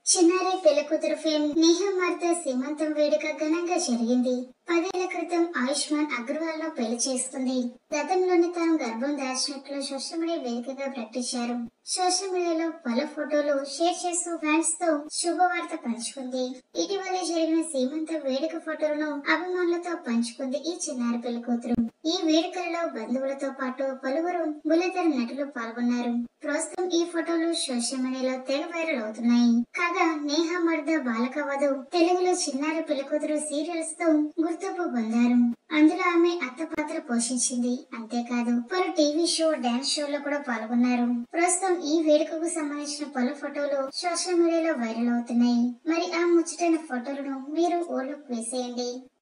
చిన్నారి పెళ్లి కూతురు ఫేమ్ నేహా మార్త సీమంతం వేడుక ఘనంగా జరిగింది పదేళ్ల క్రితం ఆయుష్మాన్ అగర్వాల్ ను పెళ్లి చేసుకుంది గతంలోనే తాను గర్భం దాచినట్లు సోషల్ మీడియా వేదికగా ప్రకటించారు సోషల్ మీడియాలో పలు ఫోటోలు షేర్ చేస్తూ ఫ్యాన్స్ తో శుభవార్త పంచుకుంది ఇటీవలే జరిగిన సీమంత వేడుక ఫోటోలను అభిమానులతో పంచుకుంది ఈ చిన్నారి పెళ్లి కూతురు ఈ వేడుకలలో బంధువులతో పాటు పలువురు బుల్లితెర నటులు పాల్గొన్నారు ప్రస్తుతం ఈ ఫోటోలు సోషల్ మీడియాలో తెగ వైరల్ అవుతున్నాయి కాగా నేహా మర్ద బాలక వధు తెలుగులో చిన్నారి పెళ్లికూతురు సీరియల్స్ తో గుర్తింపు పొందారు అందులో ఆమె అత్త పాత్ర పోషించింది అంతేకాదు పలు టీవీ షో డాన్స్ షోలో కూడా పాల్గొన్నారు ప్రస్తుతం ఈ వేడుకకు సంబంధించిన పలు ఫోటోలు సోషల్ మీడియాలో వైరల్ అవుతున్నాయి మరి ఆ ముచ్చటైన ఫోటోలను మీరు ఓ లుక్ వేసేయండి